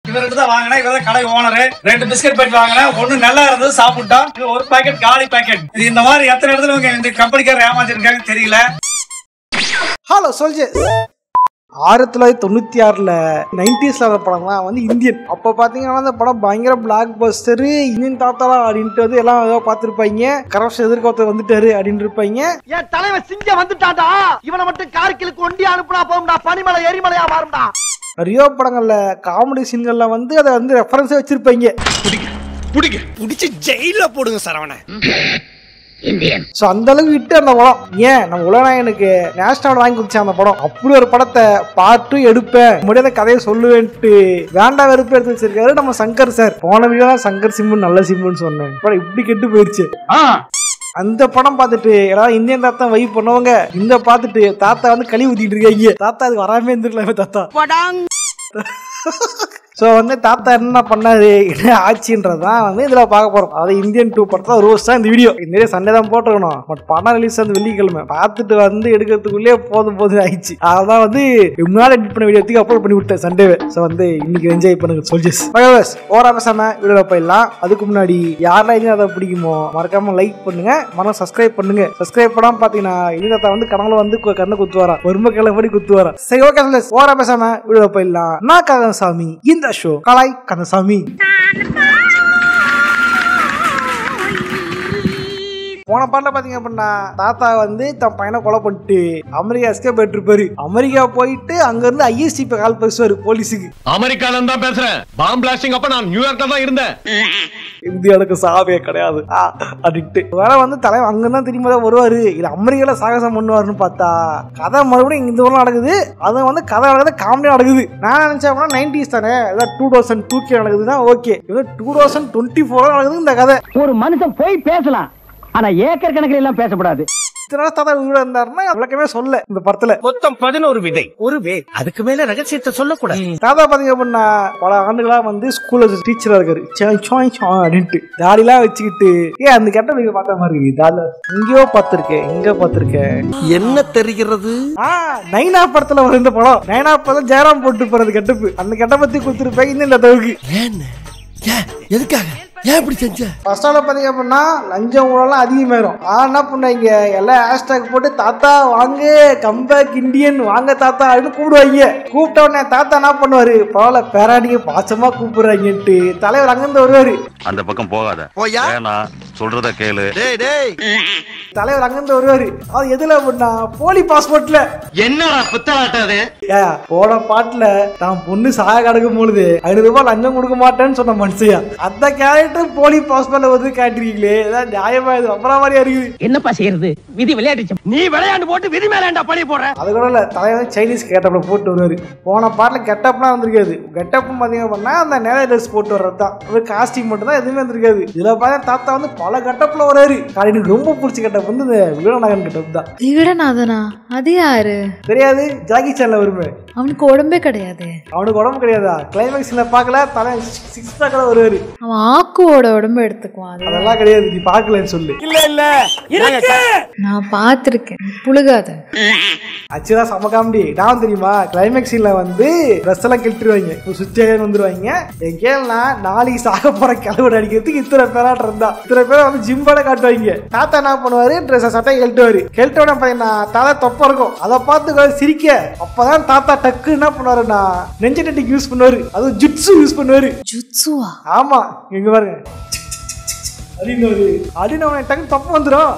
இவர்கிட்ட தான் வாங்கினேன் இவர் தான் கடை ஓனர் ரெண்டு பிஸ்கட் பாக்கெட் வாங்கினேன் ஒண்ணு நல்லா இருந்தது சாப்பிட்டோம் இது ஒரு பாக்கெட் காலி பாக்கெட் இது இந்த மாதிரி எத்தனை இடத்துல இவங்க இந்த கம்பெனிக்காரர் ஏமாத்திருக்காங்க தெரியல ஹலோ சொல்ஜர் ஆயிரத்தி தொள்ளாயிரத்தி தொண்ணூற்றி ஆறில் நைன்டிஸில் வர படம்லாம் வந்து இந்தியன் அப்போ பார்த்தீங்கன்னா அந்த படம் பயங்கர பிளாக் பஸ்டரு இந்தியன் தாத்தாலா அப்படின்ட்டு வந்து எல்லாம் ஏதோ பார்த்துருப்பாங்க கரப்ஷன் எதிர்க்க வந்துட்டாரு அப்படின்னு இருப்பாங்க என் தலைவன் சிங்கம் வந்துட்டான்டா இவனை மட்டும் கார்கிலுக்கு ஒண்டி அனுப்புனா போகும்டா பனிமலை எரிமலையா மாறும்டா நிறைய படங்கள்ல காமெடி சீன்கள்ல வந்து அதை வந்து ரெஃபரன்ஸே வச்சிருப்பாங்க புடிச்சு ஜெயில போடுங்க சரவண ஸோ அந்த அளவுக்கு விட்டு அந்த படம் ஏன் நம்ம உலகநாயகனுக்கு நேஷனல் வாங்கி கொடுத்தேன் அந்த படம் அப்படி ஒரு படத்தை பார்த்து எடுப்பேன் முடியாத கதையை சொல்லுவேன்ட்டு வேண்டாம் வெறுப்பு எடுத்து வச்சிருக்காரு நம்ம சங்கர் சார் போன வீடியோ தான் சங்கர் சிம்பு நல்ல சிம்புன்னு சொன்னேன் படம் இப்படி கெட்டு போயிருச்சு அந்த படம் பார்த்துட்டு எல்லாரும் இந்தியன் தாத்தா வைப் பண்ணுவாங்க இந்த பார்த்துட்டு தாத்தா வந்து கழி ஊத்திட்டு இருக்காங்க தாத்தா அதுக்கு வராமே இருந்துருக்கலாமே தாத்தா ஸோ வந்து தாத்தா என்ன பண்ணாரு என்ன ஆச்சுன்றதான் வந்து இதில் பார்க்க போகிறோம் அதாவது இந்தியன் டூ படத்தை ரோஸ் தான் இந்த வீடியோ இந்த சண்டே தான் போட்டுருக்கணும் பட் படம் ரிலீஸ் வந்து வெள்ளிக்கிழமை பார்த்துட்டு வந்து எடுக்கிறதுக்குள்ளேயே போதும் போதும் ஆயிடுச்சு அதான் வந்து முன்னாடி எடிட் பண்ண வீடியோத்துக்கு அப்லோட் பண்ணி விட்டேன் சண்டேவே ஸோ வந்து இன்னைக்கு என்ஜாய் பண்ணுங்க சொல்ஜஸ் பகவஸ் ஓரா பேசாம வீடியோ போயிடலாம் அதுக்கு முன்னாடி யாரெல்லாம் இனி அதை பிடிக்குமோ மறக்காம லைக் பண்ணுங்க மரம் சப்ஸ்கிரைப் பண்ணுங்க சப்ஸ்கிரைப் பண்ணாம பாத்தீங்கன்னா இனி தாத்தா வந்து கனவுல வந்து கு- கண்ணை குத்து வரா பொறுமை கிளம்படி குத்து வரா சரி ஓகே ஓரா பேசாம வீடியோ போயிடலாம் நான் கந்தசாமி இந்த ஷோ கலாய் கந்தசாமி போன பாட்டில் பார்த்தீங்க அப்படின்னா தாத்தா வந்து தன் பையனை கொலை பண்ணிட்டு அமெரிக்கா எஸ்கேப் போயிட்டு இருப்பாரு அமெரிக்கா போயிட்டு அங்கேருந்து ஐஎஸ்டிபி கால் பேசுவார் போலீஸுக்கு அமெரிக்கால தான் பேசுறேன் பாம் பிளாஸ்டிங் அப்ப நான் நியூயார்க்ல தான் இருந்தேன் இந்தியாவுக்கு சாவே கிடையாது ஆ, அப்படின்ட்டு வேற வந்து தலைவன் அங்க தான் திரும்பி தான் வருவாரு இல்ல அமெரிக்கால சாகசம் பண்ணுவாருன்னு பார்த்தா கதை மறுபடியும் இந்த ஊர்ல நடக்குது அது வந்து கதை நடக்குது காமெடியா நடக்குது நான் நினைச்சேன் அப்படின்னா நைன்டிஸ் தானே ஏதாவது டூ தௌசண்ட் டூ கே நடக்குதுன்னா ஓகே இது டூ தௌசண்ட் டுவெண்ட்டி ஃபோர் நடக்குது இந்த கதை ஒரு மனுஷன் போய் பேசலாம் ஆனா ஏக்கர் கணக்கில் எல்லாம் பேசக்கூடாது இத்தனை நாள் தாத்தா உயிரோட இருந்தாருன்னா விளக்கமே சொல்ல இந்த படத்துல மொத்தம் பதினோரு விதை ஒரு வே அதுக்கு மேல ரகசியத்தை சொல்லக்கூடாது தாத்தா பாத்தீங்க அப்படின்னா பல ஆண்டுகளா வந்து ஸ்கூல்ல டீச்சரா இருக்காரு சாய் சாய் சாய் அப்படின்ட்டு தாடிலாம் வச்சுக்கிட்டு ஏன் அந்த கெட்ட நீங்க பார்த்த மாதிரி இருக்கு தாடில எங்கேயோ பார்த்திருக்கேன் எங்க பார்த்திருக்கேன் என்ன தெரிகிறது ஆ நைனா படத்துல வரும் இந்த படம் நைனா படம் ஜெயராம் போட்டு போறது கெட்டப்பு அந்த கெட்ட பத்தி கொடுத்துருப்பேன் இந்த தவிர்க்கு ஏன் ஏன் எதுக்காக ஏன் இப்படி செஞ்ச ஃபர்ஸ்ட் ஆல பாத்தீங்க அப்படின்னா லஞ்சம் ஊழலாம் அதிகமாயிரும் ஆனா என்ன பண்ணாங்க எல்லாம் ஹேஷ்டாக் போட்டு தாத்தா வாங்க கம்பேக் இந்தியன் வாங்க தாத்தா அப்படின்னு கூப்பிடுவாங்க கூப்பிட்ட உடனே தாத்தா என்ன பண்ணுவாரு பரவாயில்ல பேராடிங்க பாசமா கூப்பிடுறாங்கன்ட்டு தலைவர் அங்கிருந்து வருவாரு அந்த பக்கம் போகாத போயா? வேணா சொல்றத கேளு டேய் டேய் தலைவர் அங்கிருந்து வருவாரு அது எதுல அப்படின்னா போலி பாஸ்போர்ட்ல என்னடா புத்தலாட்டாது ஏ போன பாட்டுல தான் பொண்ணு சாக கிடக்கும் பொழுது ஐநூறு ரூபாய் லஞ்சம் கொடுக்க மாட்டேன்னு சொன்ன மனுஷையா அந்த கேரக்டர் போலி பாஸ்போர்ட்ல வந்து காட்டுறீங்களே இதான் நியாயமா இது அப்புறம் மாதிரியா இருக்குது என்னப்பா செய்யறது விதி விளையாட்டு நீ விளையாண்டு போட்டு விதி மேலேண்டா பழி போடுற அது கூட இல்ல தலைவர் சைனீஸ் கெட்டப்ல போட்டு வருவாரு போன பாட்டுல கெட்டப்லாம் வந்திருக்காது கெட்டப்பும் பாத்தீங்க அப்படின்னா அந்த நிறைய ட்ரெஸ் போட்டு வர்றது தான் ஒரு காஸ்டியூம் மட்டும் தான் எதுவுமே வந்திருக்காது இதுல பார்த்தா தாத்தா வந்து பல கெட்டப்ல வராரு எனக்கு ரொம்ப பிடிச்ச கெட்டப் வந்து இந்த வீரநாயகன் கெட்டப் தான் விகடநாதனா அது யாரு தெரியாது ஜாக்கி சேன்ல வருமே அவனுக்கு உடம்பே கிடையாது அவனுக்கு உடம்பு கிடையாதா கிளைமேக்ஸ்ல பார்க்கல தலை சிக்ஸ் பேக்கல வருவாரு அவன் ஆக்குவோட உடம்பு எடுத்துக்குவான் அது அதெல்லாம் கிடையாது நீ பார்க்கலன்னு சொல்லு நான் பார்த்துருக்கேன் புழுகாத ஆக்சுவலா செம காமெடி நான் தெரியுமா கிளைமேக்ஸ் சீன்ல வந்து ட்ரெஸ் எல்லாம் கிழிட்டுருவாங்க சுவிட்ச் வந்துருவாங்க என் கேள்னா நாளைக்கு சாக போற கிளவுட அடிக்கிறதுக்கு இத்தனை பேராட்டு இருந்தா இத்தனை பேரை வந்து ஜிம்போட காட்டுவாங்க தாத்தா என்ன பண்ணுவாரு ட்ரெஸ் சட்டை கழட்டுவாரு கழட்டோட பார்த்தீங்கன்னா தாத்தா தொப்ப இருக்கும் அதை பார்த்து கொஞ்சம் சிரிக்க அப்பதான் தாத்தா டக்கு என்ன பண்ணுவாருன்னா நெஞ்ச டெட்டிக் யூஸ் பண்ணுவாரு அதுவும் ஜுட்ஸு யூஸ் பண்ணுவாரு ஜுட்சுவா ஆமா இங்க பாருங்க அப்படின்னு ஒரு அப்படின்னு அவன் டக்கு தப்பு வந்துடும்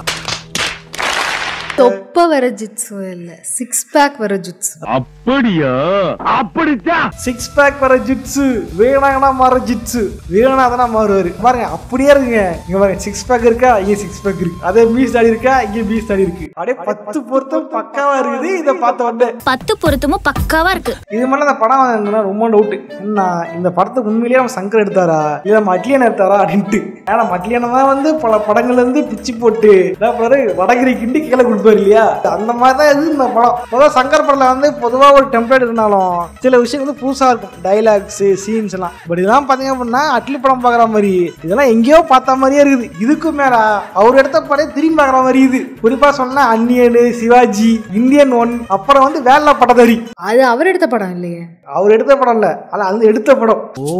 தொப்ப வர ஜுட்சு இல்ல சிக்ஸ் பேக் வர ஜுட்சு அப்படியா அப்படித்தான் சிக்ஸ் பேக் வர ஜிட்ஸு வீணாங்கனா மாற ஜிட்ஸு வீணாதனா மாறுவாரு பாருங்க அப்படியே இருக்குங்க இங்க பாருங்க சிக்ஸ் பேக் இருக்கா இங்க சிக்ஸ் பேக் இருக்கு அதே மீஸ் தாடி இருக்கா இங்க மீஸ் தாடி இருக்கு அப்படியே பத்து பொருத்தம் பக்காவா இருக்குது இதை பார்த்த உடனே பத்து பொருத்தமும் பக்காவா இருக்கு இது மட்டும் அந்த படம் என்னன்னா ரொம்ப டவுட் என்ன இந்த படத்துக்கு உண்மையிலேயே நம்ம சங்கர் எடுத்தாரா இல்ல நம்ம அட்லியன் எடுத்தாரா அப்படின்ட்டு ஏன்னா மட்லியனை தான் வந்து பல படங்கள்ல இருந்து பிச்சு போட்டு என்ன பாரு வடகிரி கிண்டி கீழே கொடுத்து கொடுப்பாரு இல்லையா அந்த மாதிரி தான் இது இந்த படம் பொதுவாக சங்கர் படத்தில் வந்து பொதுவாக ஒரு டெம்ப்ளேட் இருந்தாலும் சில விஷயம் வந்து புதுசாக இருக்கும் டைலாக்ஸ் சீன்ஸ் எல்லாம் பட் இதெல்லாம் பார்த்தீங்க அப்படின்னா அட்லி படம் பார்க்குற மாதிரி இதெல்லாம் எங்கேயோ பார்த்த மாதிரியே இருக்குது இதுக்கு மேல அவர் எடுத்த படம் திரும்பி பார்க்குற மாதிரி இது குறிப்பாக சொன்னா அன்னியனு சிவாஜி இந்தியன் ஒன் அப்புறம் வந்து வேலை பட்டதாரி அது அவர் எடுத்த படம் இல்லையே அவர் எடுத்த படம் இல்ல ஆனா அது எடுத்த படம் ஓ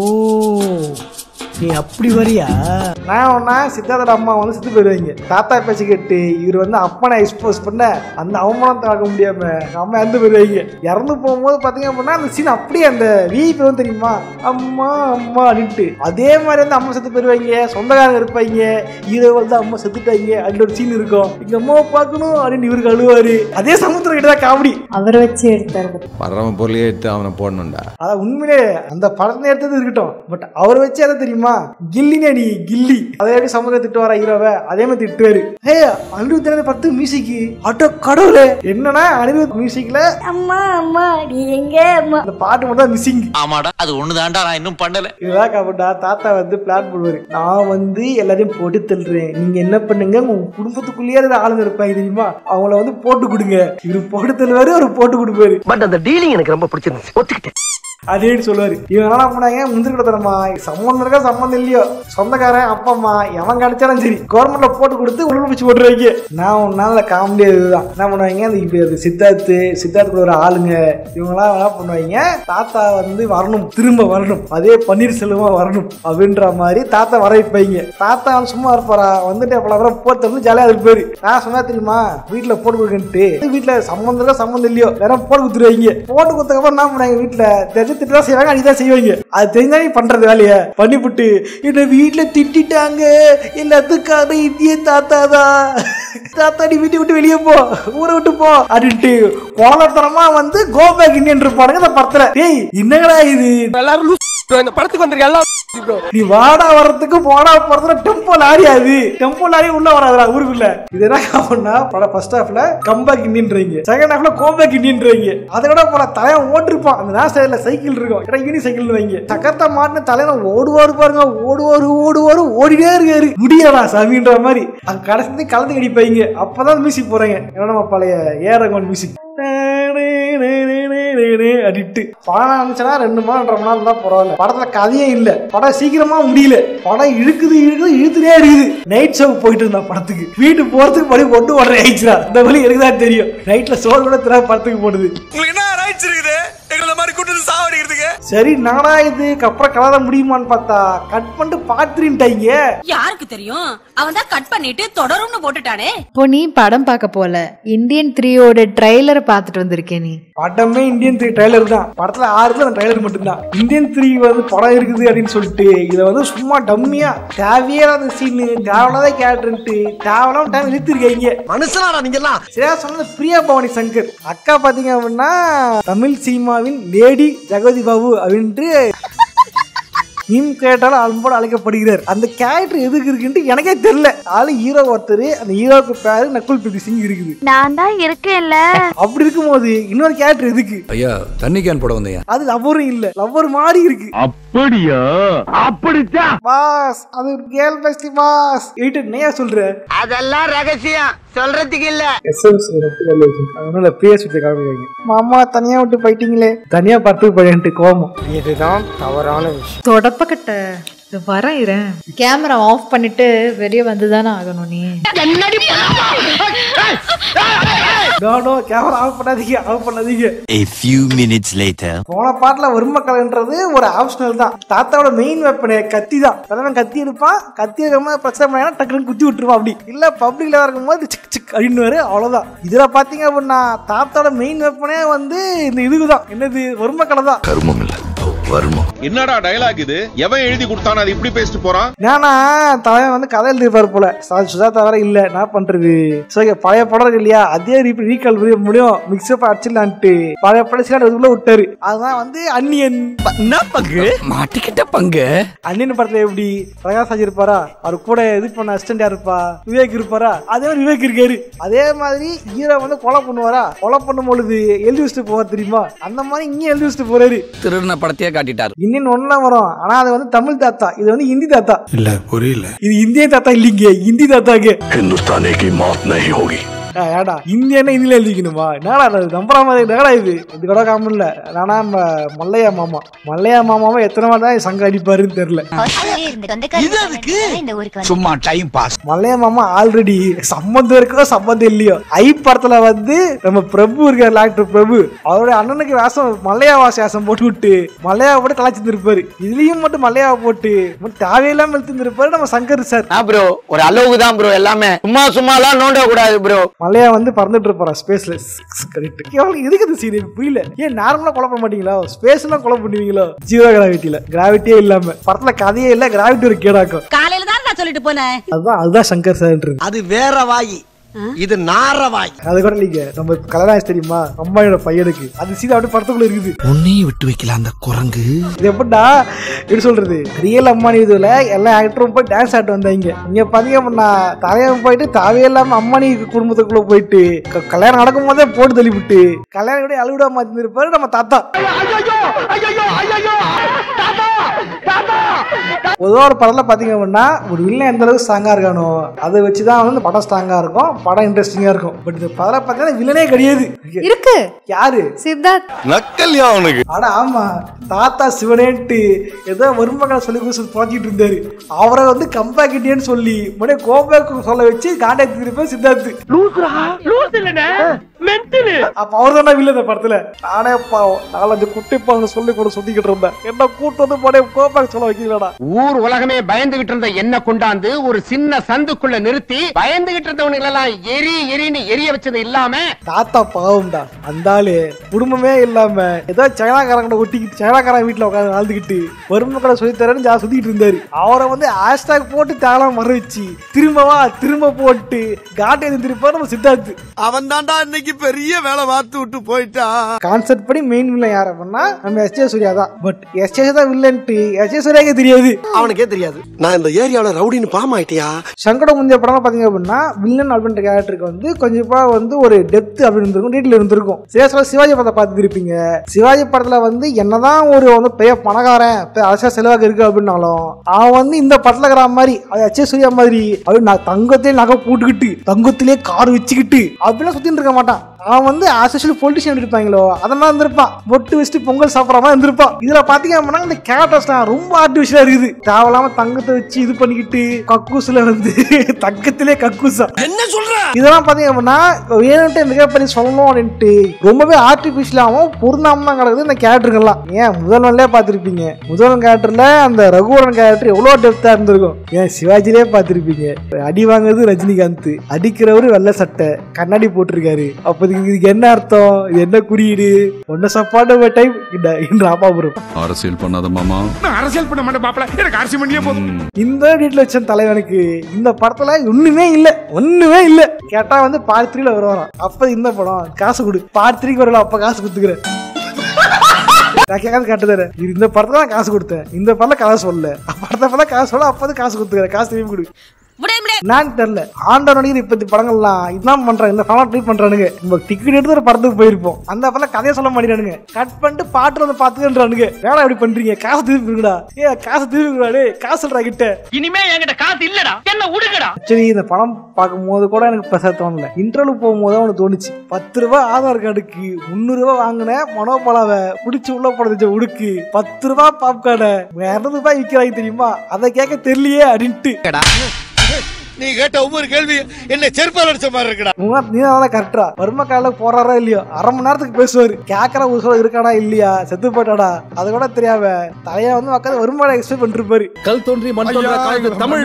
நீ அப்படி வரியா நான் ஒன்னா சித்தார்த்த அம்மா வந்து செத்து போயிருவாங்க தாத்தா பேச்சு கேட்டு இவர் வந்து அப்பனை எக்ஸ்போஸ் பண்ண அந்த அவமானம் தாக்க முடியாம எங்க அம்மா இறந்து போயிருவாங்க இறந்து போகும்போது பாத்தீங்க அப்படின்னா அந்த சீன் அப்படியே அந்த விஐபி வந்து தெரியுமா அம்மா அம்மா அப்படின்ட்டு அதே மாதிரி வந்து அம்மா செத்து போயிருவாங்க சொந்தக்காரங்க இருப்பாங்க ஹீரோ வந்து அம்மா செத்துட்டாங்க அப்படின்னு ஒரு சீன் இருக்கும் எங்க அம்மாவை பார்க்கணும் அப்படின்னு இவருக்கு அழுவாரு அதே சமுத்திரம் கிட்ட தான் காமெடி அவர் வச்சு எடுத்தாரு வர்றவன் பொருளையே எடுத்து அவனை போடணும்டா அதான் உண்மையிலே அந்த படத்தை எடுத்தது இருக்கட்டும் பட் அவர் வச்சு அதை தெரியுமா கில்லினே நீ கில்லி அதை எப்படி சமூகம் திட்டு வர ஹீரோவை அதே மாதிரி திட்டுவாரு ஹே அனிருத் எனக்கு பத்து மியூசிக் ஆட்டோ கடவுளே என்னன்னா அனிருத் மியூசிக்ல அம்மா அம்மா நீ எங்க அம்மா அந்த பாட்டு மட்டும் தான் மிஸ்ஸிங் ஆமாடா அது ஒண்ணுதான்டா நான் இன்னும் பண்ணல இதுதான் காப்பட்டா தாத்தா வந்து பிளான் பண்ணுவாரு நான் வந்து எல்லாரையும் போட்டு தள்ளுறேன் நீங்க என்ன பண்ணுங்க உங்க குடும்பத்துக்குள்ளேயே இருக்கிற ஆளுங்க இருப்பாங்க தெரியுமா அவங்கள வந்து போட்டு கொடுங்க இவரு போட்டு தள்ளுவாரு அவரு போட்டு கொடுப்பாரு பட் அந்த டீலிங் எனக்கு ரொம்ப பிடிச்சிருந்துச்சு ஒத்துக்கிட்டேன் அதேன்னு சொல்லுவாரு இவன் என்ன பண்ணாங்க முந்திரி கொடுத்தனமா சம்மந்தம் இருக்கா சம்மந்தம் இல்லையோ சொந்தக்காரன் அப்பா அம்மா எவன் கிடைச்சாலும் சரி கவர்மெண்ட்ல போட்டு கொடுத்து உள்ள பிடிச்சி போட்டுருவாங்க நான் ஒரு நாள்ல காமெடி இதுதான் என்ன பண்ணுவாங்க அந்த இப்படி அது சித்தார்த்து சித்தார்த்து கூட ஒரு ஆளுங்க இவங்கெல்லாம் என்ன பண்ணுவாங்க தாத்தா வந்து வரணும் திரும்ப வரணும் அதே பன்னீர்செல்வமா வரணும் அப்படின்ற மாதிரி தாத்தா வர வைப்பாங்க தாத்தா வந்து சும்மா இருப்பாரா வந்துட்டு அப்பல அப்புறம் போட்டு வந்து ஜாலியா அதுக்கு பேரு நான் சொன்னா தெரியுமா வீட்டுல போட்டு கொடுக்கன்ட்டு வீட்டுல சம்மந்தம் இருக்கா சம்மந்தம் இல்லையோ வேற போட்டு கொடுத்துருவாங்க போட்டு கொடுத்ததுக்கு அப்புறம் என்ன பண்ணாங்க வீட்டுல தெரிஞ்சு திட்டு தான் செய்வாங்க அடிதான் செய்வாங்க அது தெரிஞ்சா நீ பண்றது வேலைய பண்ணிவிட்டு என்ன வீட்டுல திட்டிட்டாங்க எல்லாத்துக்கும் காரணம் இந்திய தாத்தா தான் தாத்தா நீ வீட்டை விட்டு வெளியே போ ஊரை விட்டு போ அப்படின்ட்டு கோலத்தனமா வந்து கோபேக் இந்தியன் இருப்பானுங்க அந்த படத்துல டேய் என்னங்கடா இது எல்லாரும் இந்த படத்துக்கு வந்திருக்க எல்லாம் நீ வாடா வர்றதுக்கு போடா போறதுல டெம்போ லாரி அது டெம்போ லாரி உள்ள வராதுடா ஊருக்குள்ள இது என்ன ஆகும்னா படம் ஃபர்ஸ்ட் ஹாஃப்ல கம்பேக் இந்தியன்றீங்க செகண்ட் ஹாஃப்ல கோபேக் இந்தியன்றீங்க அதை விட போல தலைவன் ஓட்டிருப்பான் அந்த நான் சைடுல சைக்கிள் இருக்கும் ஏன்னா யூனி சைக்கிள் வைங்க சக்கரத்தை மாட்டின தலைவன் ஓடுவாரு பாருங்க ஓடுவாரு ஓடுவாரு ஓடிட்டே இருக்காரு முடியலா சாமின்ற மாதிரி அங்க கடைசி கலந்து கடிப்பாங்க அப்பதான் மியூசிக் போறாங்க ஏன்னா நம்ம பழைய ஏரங்கோன் மியூசிக் அடிட்டு படம் ஆரம்பிச்சனா ரெண்டு மணி ரெண்டரை மணி நேரம் தான் பரவாயில்ல படத்துல கதையே இல்ல படம் சீக்கிரமா முடியல படம் இழுக்குது இழுக்குது இழுத்துட்டே இருக்குது நைட் ஷோ போயிட்டு இருந்தா படத்துக்கு வீட்டுக்கு போறதுக்கு படி ஒன்று ஒன்றரை ஆயிடுச்சுடா இந்த வழி எனக்கு தான் தெரியும் நைட்ல சோறு கூட திரா படத்துக்கு போடுது உங்களுக்கு என்ன ரைட்ஸ் இருக்குது எங்களை மாதிரி கூட்டு சாவடிக்கிறதுக்கு சரி நானா இதுக்கு அப்புறம் கலர முடியுமான்னு பார்த்தா கட் பண்ணிட்டு பாத்துருட்டாங்க யாருக்கு தெரியும் அவன் தான் கட் பண்ணிட்டு தொடரும்னு போட்டுட்டானே இப்போ நீ படம் பார்க்க போல இந்தியன் த்ரீயோட ட்ரைலரை பார்த்துட்டு வந்திருக்கேன் நீ படமே இந்தியன் த்ரீ ட்ரைலர் தான் படத்துல ஆறுல அந்த ட்ரைலர் மட்டும்தான் இந்தியன் த்ரீ வந்து படம் இருக்குது அப்படின்னு சொல்லிட்டு இதை வந்து சும்மா டம்மியா தேவையில்லாத சீனு தேவையில்லாத கேரக்டர்ன்ட்டு தேவையில்லாம டைம் இழுத்துருக்கீங்க மனுஷனாடா நீங்க எல்லாம் சரியா சொன்னது பிரியா பவானி சங்கர் அக்கா பாத்தீங்க அப்படின்னா தமிழ் சினிமாவின் லேடி ஜெகவதி பாபு அப்படின்ட்டு மீம் கேட்டாலும் அன்போடு அழைக்கப்படுகிறார் அந்த கேரக்டர் எதுக்கு இருக்குன்ட்டு எனக்கே தெரியல ஆளு ஹீரோ ஒருத்தர் அந்த ஹீரோக்கு பேரு நக்குல் பிரீத் சிங் இருக்குது நான் தான் இருக்கேன்ல அப்படி இருக்கும்போது இன்னொரு கேரக்டர் எதுக்கு ஐயா தண்ணி கேன் போட வந்தேன் அது லவ்வரும் இல்ல லவ்வர் மாதிரி இருக்கு அப்படியா அப்படித்தான் பாஸ் அது கேர்ள் பெஸ்டி பாஸ் எயிட்டு நேயா சொல்ற அதெல்லாம் ரகசியம் சொல்றதுக்கு இல்ல எஸ்எம்சி ரெட்டு கல்லு வச்சிருக்கேன் அதனால பேஸ் வச்சு காமிக்கிறாங்க மாமா தனியா விட்டு போயிட்டீங்களே தனியா படத்துக்கு போயிட்டு கோவம் இதுதான் தவறான விஷயம் தொடப்பக்கட்ட இது வரேன் இரேன் கேமரா ஆஃப் பண்ணிட்டு வெளியே வந்து தானே ஆகணும் நீ நோ நோ கேமரா ஆஃப் பண்ணாதீங்க ஆஃப் பண்ணாதீங்க A few minutes later போன பாட்டுல வறுமை கலைன்றது ஒரு ஆப்ஷனல் தான் தாத்தாவோட மெயின் வெப்பனே கத்தி தான் தலைவன் கத்தி எடுப்பான் கத்தி எடுக்காம பிரச்சனை பண்ணா டக்குனு குத்தி விட்டுருவான் அப்படி இல்ல பப்ளிக்ல இருக்கும்போது சிக் சிக் அப்படின்னு அவ்வளவுதான் இதுல பாத்தீங்க அப்படின்னா தாத்தாவோட மெயின் வெப்பனே வந்து இந்த இதுதான் என்னது வறுமை கலை தான் கர்மம் இல்ல வர்மம் என்னடா டயலாக் இது எவன் எழுதி கொடுத்தானே அது இப்படி பேசிட்டு போறான் ஏன்னா தலைவன் வந்து கதை எழுதிருப்பாரு போல சா- சுஜாதா வேற இல்ல என்ன பண்றது சரி பழைய படம் இருக்கு இல்லையா அதே ரீப் ரீகால் முடியும் மிக்ஸ்அப் அடிச்சிடலான்ட்டு பழைய படம் சில இதுக்குள்ள விட்டாரு அதுதான் வந்து அன்னியன் என்ன பங்கு மாட்டிக்கிட்ட பங்கு அன்னியன் படத்துல எப்படி பிரகாஷ் இருப்பாரா அவர் கூட இது பண்ண அசிஸ்டன்ட் இருப்பா விவேக் இருப்பாரா அதே மாதிரி விவேக் இருக்காரு அதே மாதிரி ஹீரோ வந்து கொலை பண்ணுவாரா கொலை பண்ணும் பொழுது எழுதி வச்சுட்டு போவார் தெரியுமா அந்த மாதிரி இங்கேயும் எழுதி வச்சுட்டு போறாரு திருடின படத்தையே காட்டிட்டாரு இன்னியன் ஒன்னுலாம் வரும் ஆனா அது வந்து தமிழ் தாத்தா இது வந்து ஹிந்தி தாத்தா இல்ல புரியல இது இந்திய தாத்தா இல்லைங்க ஹிந்தி தாத்தாங்க हिंदुस्तानी की मौत नहीं होगी ஆ, ஏடா இந்தியன்னா இந்தியில எழுதிக்கணுமா என்னடா இது நம்புற மாதிரி என்னடா இது இது கூட காமன் இல்ல நானா நம்ம மல்லையா மாமா மல்லையா மாமாவை எத்தனை மாதிரி தான் சங்கம் அடிப்பாருன்னு தெரியல சும்மா டைம் பாஸ் மல்லையா மாமா ஆல்ரெடி சம்பந்தம் இருக்கோ சம்பந்தம் இல்லையோ ஐ படத்துல வந்து நம்ம பிரபு இருக்காரு ஆக்டர் பிரபு அவருடைய அண்ணனுக்கு வேஷம் மல்லையா வாச வேஷம் போட்டு விட்டு மல்லையா போட்டு கலாச்சிருந்திருப்பாரு இதுலயும் மட்டும் மல்லையாவை போட்டு மட்டும் தேவையில்லாம எடுத்துருப்பாரு நம்ம சங்கர் சார் ப்ரோ ஒரு அளவுக்கு தான் ப்ரோ எல்லாமே சும்மா சும்மா எல்லாம் நோண்ட கூடாது ப்ரோ மலையா வந்து பறந்துட்டு இருப்பாரா ஸ்பேஸ்ல கரெக்ட் அவளுக்கு எதுக்கு இந்த சீன் எனக்கு புரியல ஏன் நார்மலா கொலை பண்ண மாட்டீங்களா ஸ்பேஸ் எல்லாம் கொலை பண்ணுவீங்களோ ஜீரோ கிராவிட்டியில கிராவிட்டியே இல்லாம படத்துல கதையே இல்ல கிராவிட்டி ஒரு கேடாக்கும் காலையில தான் நான் சொல்லிட்டு போனேன் அதுதான் அதுதான் சங்கர் சார்ன்றது அது வேற வாயி இது நார வாய் அது கூட இல்லைங்க நம்ம கலராஜ் தெரியுமா அம்மாயோட பையனுக்கு அது சீதா அப்படியே படத்துக்குள்ள இருக்குது உன்னையும் விட்டு வைக்கல அந்த குரங்கு இது எப்படின்னா எப்படி சொல்றது ரியல் அம்மானி இதுல எல்லா ஆக்டரும் போய் டான்ஸ் ஆட்டு வந்தாங்க இங்க பாத்தீங்க அப்படின்னா தலைவன் போயிட்டு தாவே இல்லாம அம்மானி குடும்பத்துக்குள்ள போயிட்டு க- கல்யாணம் நடக்கும் போதே போட்டு தள்ளிவிட்டு கல்யாணம் கூட அழுவிடா மாத்தி இருப்பாரு நம்ம தாத்தா பொதுவாக ஒரு படத்துல பாத்தீங்க அப்படின்னா ஒரு வில்லன் எந்த அளவுக்கு ஸ்ட்ராங்கா இருக்கானோ அதை வச்சுதான் வந்து இந்த படம் ஸ்ட்ராங்கா இருக்கும் படம் இன்ட்ரெஸ்டிங்கா இருக்கும் பட் இந்த படத்துல பாத்தீங்கன்னா வில்லனே கிடையாது இருக்கு யாரு சித்தார்த் நக்கல்யா அவனுக்கு ஆனா ஆமா தாத்தா சிவனேன்ட்டு ஏதோ மருமகளை சொல்லி கொடுத்து புழச்சிட்டு இருந்தாரு அவரை வந்து கம்பேக்கிட்டேன்னு சொல்லி மறுபடியும் கோபேக் சொல்ல வச்சு காண்டாக்ட் திருப்பி சித்தார்த்து அப்ப அவர் தானே வில்ல இந்த படத்துல நானே பாவம் நாலஞ்சு குட்டி பாவங்க சொல்லி கூட சுத்திக்கிட்டு இருந்தேன் என்ன கூட்டு வந்து மறுபடியும் கோபேக் சொல்ல வைக்கலடா ஊர் உலகமே பயந்துகிட்டு இருந்த என்ன கொண்டாந்து ஒரு சின்ன சந்துக்குள்ள நிறுத்தி பயந்துகிட்டு இருந்தவனுங்க எல்லாம் எரி எரின்னு எரிய வச்சது இல்லாம தாத்தா பாவம்டா அந்த ஆளு குடும்பமே இல்லாம ஏதோ சைனாக்காரங்க ஒட்டிக்கிட்டு சைனாக்காரன் வீட்டுல உட்காந்து வாழ்ந்துக்கிட்டு வறுமை கடை சொல்லி தரேன்னு ஜா சுத்திட்டு இருந்தாரு அவரை வந்து ஹேஷ்டாக் போட்டு தேலாம் மற வச்சு திரும்பவா திரும்ப போட்டு காட்டை திருப்பாரு நம்ம சித்தார்த்து அவன் தான்டா இன்னைக்கு பெரிய வேலை பார்த்து விட்டு போயிட்டான் கான்செப்ட் படி மெயின் வில்லன் யார் அப்படின்னா நம்ம எஸ் ஜே சூர்யா தான் பட் எஸ் ஜே தான் வில்லன்ட்டு எஸ் ஜே சூர்யாக்கே தெரியாது அவனுக்கே தெரியாது நான் இந்த ஏரியாவுல ரவுடின்னு பாம் ஆயிட்டியா சங்கட முந்தைய படம் பாத்தீங்க அப்படின்னா வில்லன் அப்படின்ற கேரக்டருக்கு வந்து கொஞ்சமா வந்து ஒரு டெப்த் அப்படின்னு இருந்திருக்கும் டீட்டில் இருந்திருக்கும் சில சொல்ல சிவாஜி படத்தை பார்த்துருப்பீங்க சிவாஜி படத்துல வந்து என்னதான் ஒரு வந்து பெரிய பணக்காரன் பெரிய அரசியல் செலவாக இருக்கு அப்படின்னாலும் அவன் வந்து இந்த படத்துல இருக்கிற மாதிரி அது அச்சே சூர்யா மாதிரி அப்படி நான் தங்கத்திலே நகை போட்டுக்கிட்டு தங்கத்திலே கார் வச்சுக்கிட்டு அப்படிலாம் சுத்திட்டு இருக்க மாட்டான் அவன் வந்து ஆசோஷியல் பொலிட்டிஷியன் இருப்பாங்களோ அந்த மாதிரி இருந்திருப்பான் பொட்டு வச்சுட்டு பொங்கல் சாப்பிட்ற மாதிரி இருந்திருப்பான் இதுல பாத்தீங்க அப்படின்னா இந்த கேரக்டர்ஸ்லாம் ரொம்ப ஆர்டிஃபிஷியலா இருக்குது தேவையில்லாம தங்கத்தை வச்சு இது பண்ணிக்கிட்டு கக்கூசுல வந்து தங்கத்திலே கக்கூசா என்ன சொல்ற இதெல்லாம் பாத்தீங்க அப்படின்னா வேணும்ட்டு மிகப்பெரிய சொல்லணும் அப்படின்ட்டு ரொம்பவே ஆர்டிபிஷியலாகவும் பொருந்தாம தான் கிடக்குது இந்த கேரக்டருங்கெல்லாம் ஏன் முதல்வன்லேயே பார்த்துருப்பீங்க முதல்வன் கேரக்டர்ல அந்த ரகுவரன் கேரக்டர் எவ்வளோ டெப்தா இருந்திருக்கும் ஏன் சிவாஜிலே பார்த்துருப்பீங்க அடி வாங்குறது ரஜினிகாந்த் அடிக்கிறவரு வெள்ளை சட்டை கண்ணாடி போட்டிருக்காரு அப்போ இதுக்கு என்ன அர்த்தம் இது என்ன குறியீடு ஒன்ன சப்பாட்டு டைம் இந்த ராமாபுரம் அரசியல் பண்ணாத மாமா அரசியல் பண்ண மாட்டேன் மாப்பிள எனக்கு அரசியல் பண்ணியே போதும் இந்த வீட்டில் வச்ச தலைவனுக்கு இந்த படத்துல ஒண்ணுமே இல்ல ஒண்ணுமே இல்ல கேட்டா வந்து பார்ட் த்ரீல வருவாராம் அப்ப இந்த படம் காசு கொடு பார்ட் த்ரீக்கு வரல அப்ப காசு கொடுத்துக்கிறேன் நான் கேட்காது கட்டுதரேன் இந்த படத்துல நான் காசு கொடுத்தேன் இந்த படத்துல காசு சொல்லல படத்தை படம் காசு சொல்ல அப்போது காசு கொடுத்துக்கிறேன் காசு திரும்பி கொடு முடிய முடிய நான் தெரியல ஆண்ட நடிகர் இப்பத்தி படங்கள்லாம் இதான் பண்றாங்க இந்த படம் ட்ரீ பண்றானுங்க நம்ம டிக்கெட் எடுத்து ஒரு படத்துக்கு போயிருப்போம் அந்த படம் கதையை சொல்ல மாட்டேறானுங்க கட் பண்ணிட்டு பாட்டு வந்து பாத்துக்கன்றானுங்க வேலை எப்படி பண்றீங்க காசு திருப்பி கொடுடா ஏ காசு திருப்பி கொடுடா டேய் காசு சொல்றா கிட்ட இனிமே என்கிட்ட காசு இல்லடா என்ன உடுங்கடா ஆக்சுவலி இந்த படம் பார்க்கும்போது கூட எனக்கு பெருசாக தோணல இன்டர்வியூ போகும்போது அவனுக்கு தோணுச்சு பத்து ரூபாய் ஆதார் கார்டுக்கு முந்நூறு ரூபாய் வாங்கின மனோபலாவை பிடிச்சி உள்ள போடுறது உடுக்கு பத்து ரூபாய் பாப்கார்டை இரநூறு ரூபாய் விற்கிறாங்க தெரியுமா அதை கேட்க தெரியலையே அப்படின்ட்டு நீ கேட்ட ஒவ்வொரு கேள்வி என்ன செருப்பால் அடிச்ச மாதிரி இருக்குடா உங்க நீ தான் கரெக்டா வறுமை கால போறாரா இல்லையோ அரை மணி நேரத்துக்கு பேசுவாரு கேட்கற உசுரம் இருக்காடா இல்லையா செத்து போட்டாடா அது கூட தெரியாம தலையா வந்து உட்காந்து வருமானம் எக்ஸ்பெக்ட் பண்ணிருப்பாரு கல் தோன்றி மண் தோன்றா காய்க்கு தமிழ்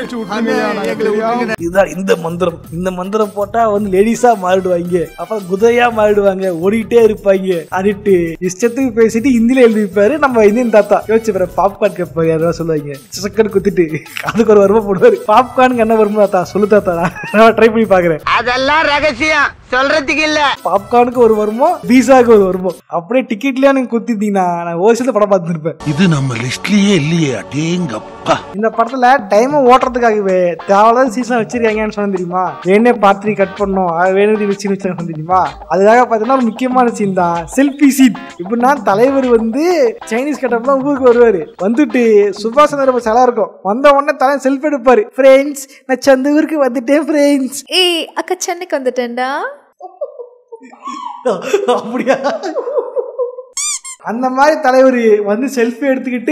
இதுதான் இந்த மந்திரம் இந்த மந்திரம் போட்டா வந்து லேடிஸா மாறிடுவாங்க அப்புறம் குதிரையா மாறிடுவாங்க ஓடிட்டே இருப்பாங்க அடிட்டு இஷ்டத்துக்கு பேசிட்டு ஹிந்தில எழுதிப்பாரு நம்ம இந்தியன் தாத்தா யோசிச்சு பாரு பாப்கார்ன் கேட்பாரு யாராவது சொல்லுவாங்க சக்கன் குத்திட்டு அதுக்கு ஒரு வருமா போடுவாரு பாப்கார்னுக்கு என்ன வருமா தாத்தா சொல்லு தாத்தா நான் ட்ரை பண்ணி பாக்குறேன் அதெல்லாம் ரகசியம் சொல்றதுக்கு இல்ல பாப்கார்னுக்கு ஒரு வருமோ பீஸாக்கு ஒரு வருமோ அப்படியே டிக்கெட்லயே நீங்க குத்திட்டீங்கன்னா நான் ஓசில படம் பார்த்துருப்பேன் இது நம்ம லிஸ்ட்லயே இல்லையே அடேங்கப்பா இந்த படத்துல டைம் ஓட்டுறதுக்காகவே தேவையில்லாத சீசன் வச்சிருக்காங்கன்னு சொன்ன தெரியுமா வேணே பாத்திரி கட் பண்ணோம் அது வேணும் வச்சு வச்சாங்க தெரியுமா அதுக்காக பாத்தீங்கன்னா ஒரு முக்கியமான சீன் தான் செல்ஃபி சீன் இப்படின்னா தலைவர் வந்து சைனீஸ் கட்டப் தான் ஊருக்கு வருவாரு வந்துட்டு சுபாஷ் சந்திர போஸ் எல்லாம் இருக்கும் வந்த உடனே தலை செல்ஃபி எடுப்பாரு ஃப்ரெண்ட்ஸ் நான் சந்திர அந்த ஊருக்கு வந்துட்டேன் ஃப்ரெண்ட்ஸ் ஏய் அக்கா சென்னைக்கு வந்துட்டேன்டா அப்படியா அந்த மாதிரி தலைவர் வந்து செல்ஃபி எடுத்துக்கிட்டு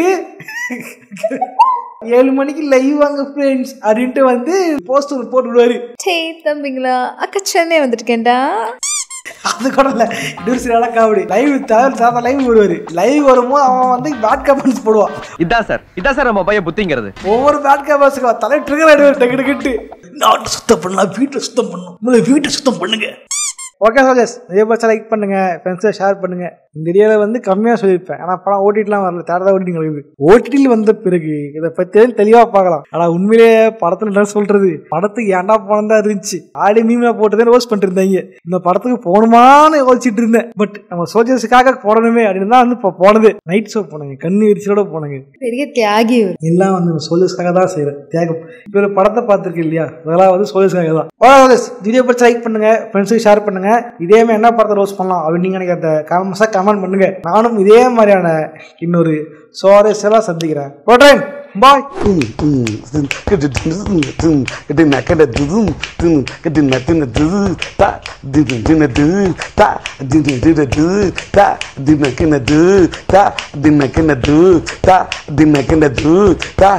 ஏழு மணிக்கு லைவ் வாங்க ஃப்ரெண்ட்ஸ் அப்படின்ட்டு வந்து போஸ்டர் போட்டு விடுவாரு சே தம்பிங்களா அக்கா சென்னை வந்துருக்கேன்டா அது கூட இல்லை இன்னொரு சில காமெடி லைவ் தலைவர் சாதா லைவ் வருவாரு லைவ் வரும்போது அவன் வந்து பேட் கமெண்ட்ஸ் போடுவான் இதான் சார் இதான் சார் நம்ம பையன் புத்திங்கிறது ஒவ்வொரு பேட் கமெண்ட்ஸுக்கு தலை ட்ரிகர் ஆயிடுவார் டக்கு டக்குட்டு நாட்டை சுத்தம் பண்ணலாம் வீட்டை சுத்தம் பண்ணணும் முதல்ல வீட்டை சுத்தம் பண்ணுங்க ஓகே சோஜஸ் இதே பட்சம் லைக் பண்ணுங்க ஃப்ரெண்ட்ஸை ஷேர் பண்ணுங்க இந்த வீடியோவில் வந்து கம்மியாக சொல்லியிருப்பேன் ஆனால் படம் ஓடிட்டுலாம் வரல தேர்தல் ஓடிட்டு இருக்குது ஓடிடியில் வந்த பிறகு இதை பற்றி தெளிவாக பார்க்கலாம் ஆனால் உண்மையிலேயே படத்தில் என்ன சொல்றது படத்துக்கு ஏன்டா படம் தான் இருந்துச்சு ஆடி மீமில் போட்டுதான் ரோஸ் பண்ணிட்டு இருந்தாங்க இந்த படத்துக்கு போகணுமான்னு யோசிச்சுட்டு இருந்தேன் பட் நம்ம சோஜர்ஸுக்காக போடணுமே அப்படின்னு தான் வந்து இப்போ போனது நைட் ஷோ போனாங்க கண்ணு எரிச்சலோட போனாங்க பெரிய தியாகி இவரு. எல்லாம் வந்து சோல்ஜர்ஸ்க்காக தான் செய்கிறேன் தியாகம் இப்போ ஒரு படத்தை பார்த்துருக்கு இல்லையா அதெல்லாம் வந்து சோல்ஜர்ஸ்க்காக தான் ஓகே வீடியோ பற்றி லைக் பண்ணுங்க ஃப்ரெண்ட்ஸுக்கு ஷேர் பண்ணுங்க இதே மாதிரி என்ன படத்தை ரோஸ் பண்ணலாம் அப்படின்னு நீங்கள் நினைக்கிறத காமெண்ட்ஸாக கமெண்ட் பண்ணுங்க நானும் இதே மாதிரியான இன்னொரு சுவாரஸ்யெல்லாம் சந்திக்கிறேன் போட்டேன் பாய்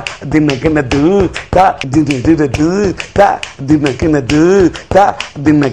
dinner